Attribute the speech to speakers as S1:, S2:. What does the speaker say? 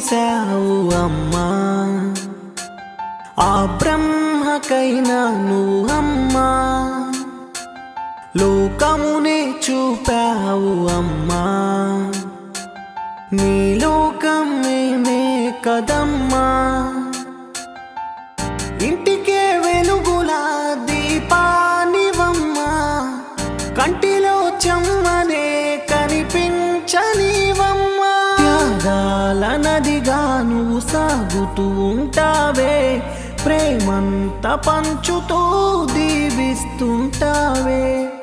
S1: చూసావు అమ్మా ఆ బ్రహ్మకైనా నువ్వు అమ్మా లోకమునే చూపావు అమ్మా నీ లోకం మేమే కదమ్మా ఇంటికే వెలుగులా దీపానివమ్మా కంటిలో చెమ్మనే కనిపించనివమ్మా త్యాగాల నదిగా నువ్వు సాగుతూ ఉంటావే ప్రేమంత పంచుతూ దీవిస్తుంటావే